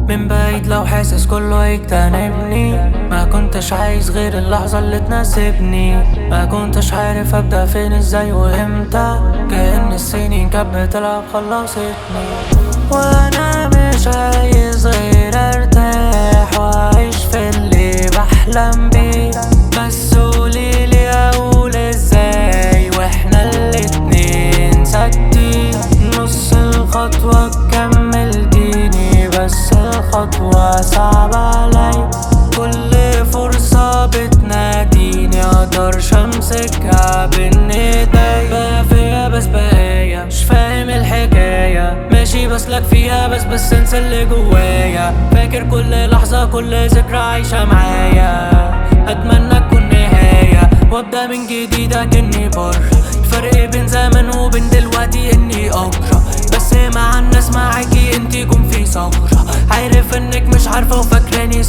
من بعيد لو حاسس كله يجتنبني ما كنتش عايز غير اللحظة اللي تناسبني ما كنتش عارف ابدأ فين ازاي وامتى كأن السنين كانت بتلعب خلصتني وانا مش عايز غير ارتاح واعيش في اللي بحلم بيه بس قوليلي اقول ازاي واحنا الاتنين ساكتين نص الخطوة تكمل ديني بس الخطوة صعبة علي كل فرصة بتناديني اقدرش امسكها بين ايدي بقى فيها بس بقايا مش فاهم الحكاية ماشي بسلك فيها بس بس انسى اللي جوايا فاكر كل لحظة كل ذكرى عايشة معايا اتمنى تكون نهاية وابدا من جديد اكني بر الفرق بين زمان وبين دلوقتي اني اقرا بس مع الناس معاكي انتي يكون في ثغرة عارف انك مش عارفة وفاكراني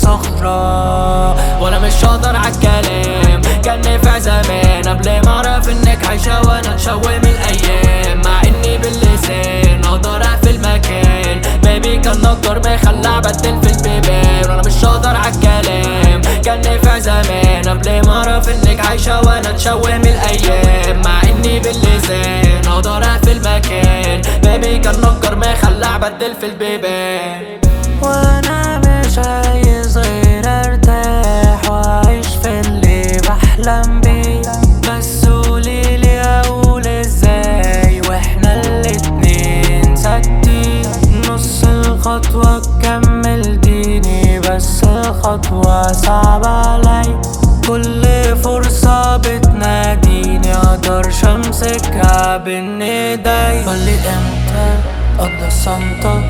صخرة وانا مش هقدر عالكلام كان نافع زمان قبل ما اعرف انك عايشة وانا اتشوه من الايام مع اني باللسان اقدر اقفل مكان بيبي كان نجار بيخلع بدل في البيبان وانا مش هقدر عالكلام كان نافع زمان قبل ما اعرف انك عايشة وانا اتشوه من الايام مع اني باللسان اقدر اقفل مكان بيبي كان نجار بيخلع بدل في البيبان وانا مش عايز غير ارتاح واعيش في اللي بحلم بيه بس قوليلي اقول ازاي واحنا الاتنين ساكتين نص الخطوة تكمل ديني بس الخطوة صعبة علي كل فرصة بتناديني اقدرش امسكها بين ايدي قولي امتى قضى الصمتة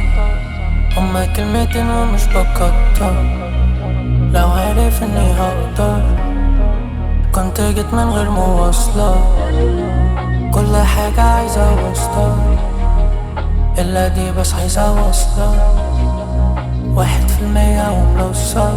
هما كلمتين ومش بكتر لو عارف اني هقدر كنت جيت من غير مواصلة كل حاجة عايزة واسطة إلا دي بس عايزة وصلة واحد في المية وملصة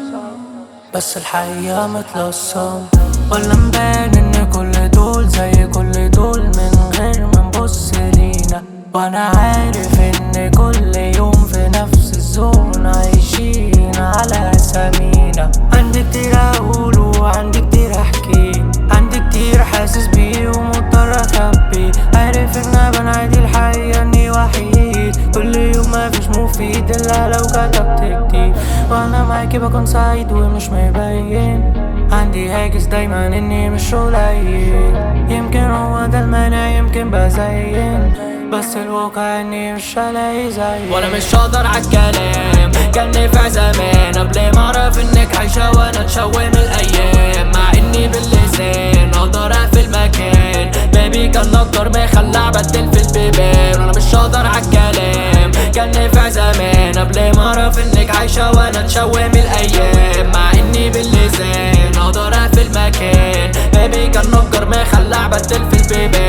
بس الحقيقة متلصم ولا مبان ان كل دول زي كل دول من غير ما نبص لينا وانا عارف ان كل يوم في نفس الزون عايشين على اسامينا عندي كتير اقول وعندي كتير احكي عندي كتير حاسس بيه ومضطر اخبي عارف ان انا عادي الحقيقة اني وحيد كل يوم مفيش مفيد الا لو كتبت كتير وانا معاكي بكون سعيد ومش مبين عندي هاجس دايما اني مش قليل يمكن هو ده المانع يمكن بزين بس الواقع اني مش هلاقي زي وانا مش هقدر عالكلام كان نافع زمان قبل ما اعرف انك عايشة وانا اتشوه من الايام مع اني باللسان اقدر اقفل مكان بيبي كان نجار بيخلع بدل في البيبان وانا مش هقدر عالكلام كان نافع زمان قبل ما اعرف انك عايشة وانا اتشوه من الايام مع اني باللسان اقدر اقفل مكان بيبي كان نجار بيخلع بدل في البيبان